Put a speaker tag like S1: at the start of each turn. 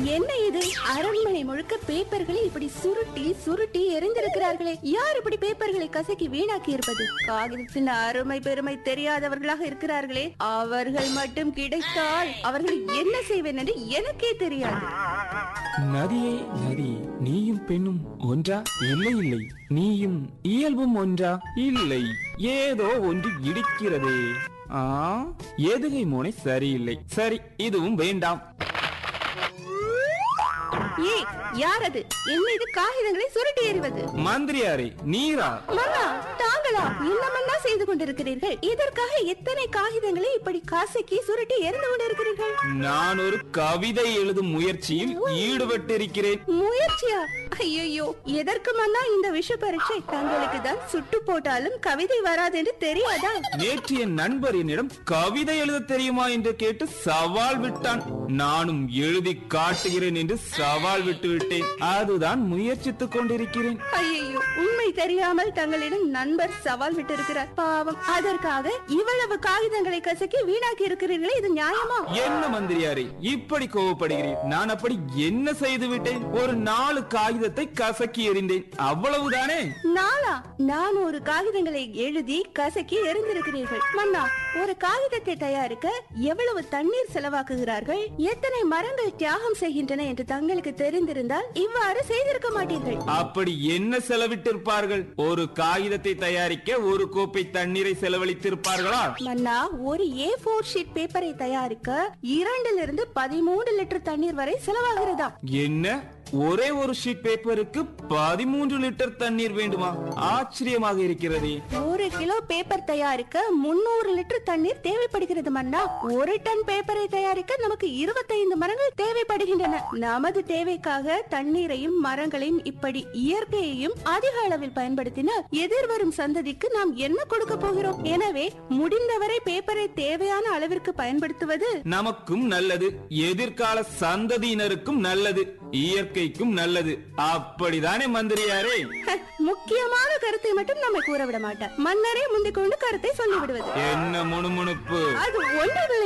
S1: என்ன இது அரண்மனை முழுக்க பேப்பர்களை இப்படி சுருட்டி சுருட்டி எரிந்திருக்கிறார்களே யார் இப்படி பேப்பர்களை கசக்கி வீணாக்கி இருப்பது காகிதத்தின் அருமை பெருமை தெரியாதவர்களாக இருக்கிறார்களே அவர்கள் மட்டும் கிடைத்தால் அவர்கள் என்ன செய்வேன் என்று எனக்கே தெரியாது
S2: நதியே நதி நீயும் பெண்ணும் ஒன்றா இல்லை இல்லை நீயும் இயல்பும் ஒன்றா இல்லை ஏதோ ஒன்று இடிக்கிறதே ஆ எதுகை முனை சரியில்லை சரி இதுவும் வேண்டாம்
S1: ஏய் யார் அது என்ன இது காகிதங்களை சுருட்டி எறிவது
S2: மந்திரியாரே நீரா
S1: மன்னா தாங்களா என்னமெல்லாம் செய்து கொண்டிருக்கிறீர்கள் இதற்காக எத்தனை காகிதங்களை இப்படி காசக்கி சுருட்டி எரிந்து கொண்டிருக்கிறீர்கள்
S2: நான் ஒரு கவிதை எழுதும் முயற்சியில் ஈடுபட்டிருக்கிறேன்
S1: முயற்சியா ஐயோ எதற்கு மன்னா இந்த விஷ பரீட்சை தங்களுக்கு தான் சுட்டு போட்டாலும் கவிதை வராது என்று தெரியாதா
S2: நேற்று என் நண்பர் என்னிடம் கவிதை எழுத தெரியுமா என்று கேட்டு சவால் விட்டான் நானும் எழுதி காட்டுகிறேன் என்று சவால் விட்டு விட்டேன் அதுதான் முயற்சித்துக் கொண்டிருக்கிறேன்
S1: ஐயோ உண்மை தெரியாமல் தங்களிடம் நண்பர் சவால் விட்டிருக்கிறார் பாவம் அதற்காக இவ்வளவு காகிதங்களை கசக்கி வீணாக்கி இருக்கிறீர்களே இது நியாயமா
S2: என்ன மந்திரியாரே இப்படி கோவப்படுகிறேன் நான் அப்படி என்ன செய்து விட்டேன் ஒரு நாலு காகிதத்தை கசக்கி எறிந்தேன் அவ்வளவுதானே
S1: நாளா நான் ஒரு காகிதங்களை எழுதி கசக்கி எரிந்திருக்கிறீர்கள் மன்னா ஒரு காகிதத்தை தயாரிக்க எவ்வளவு தண்ணீர் செலவாக்குகிறார்கள் எத்தனை மரங்கள் தியாகம் செய்கின்றன என்று தங்களுக்கு தெரிந்திருந்தால் இவ்வாறு செய்திருக்க மாட்டீர்கள்
S2: அப்படி என்ன செலவிட்டிருப்பார்கள் ஒரு காகிதத்தை தயாரிக்க ஒரு கோப்பை தண்ணீரை செலவழித்திருப்பார்களா
S1: மன்னா ஒரு ஏ போர் ஷீட் பேப்பரை தயாரிக்க இரண்டிலிருந்து பதிமூன்று லிட்டர் தண்ணீர் வரை செலவாகிறதாம்
S2: என்ன ஒரே ஒரு ஷீட் பேப்பருக்கு பதிமூன்று லிட்டர் தண்ணீர் வேண்டுமா ஆச்சரியமாக இருக்கிறதே
S1: ஒரு கிலோ பேப்பர் தயாரிக்க முன்னூறு லிட்டர் தண்ணீர் தேவைப்படுகிறது மன்னா ஒரு டன் பேப்பரை தயாரிக்க நமக்கு இருபத்தைந்து மரங்கள் தேவைப்படுகின்றன நமது தேவைக்காக தண்ணீரையும் மரங்களையும் இப்படி இயற்கையையும் அதிக அளவில் பயன்படுத்தினால் எதிர்வரும் சந்ததிக்கு நாம் என்ன கொடுக்க போகிறோம் எனவே முடிந்தவரை பேப்பரை தேவையான அளவிற்கு பயன்படுத்துவது
S2: நமக்கும் நல்லது எதிர்கால சந்ததியினருக்கும் நல்லது இயற்கைக்கும் நல்லது அப்படிதானே மந்திரியாரே
S1: முக்கியமான கருத்தை மட்டும் நம்மை கூற விட மாட்டார் மன்னரே முந்திக் கொண்டு கருத்தை சொல்லிவிடுவது
S2: என்ன முணுமுணுப்பு
S1: அது ஒன்றுமில்லை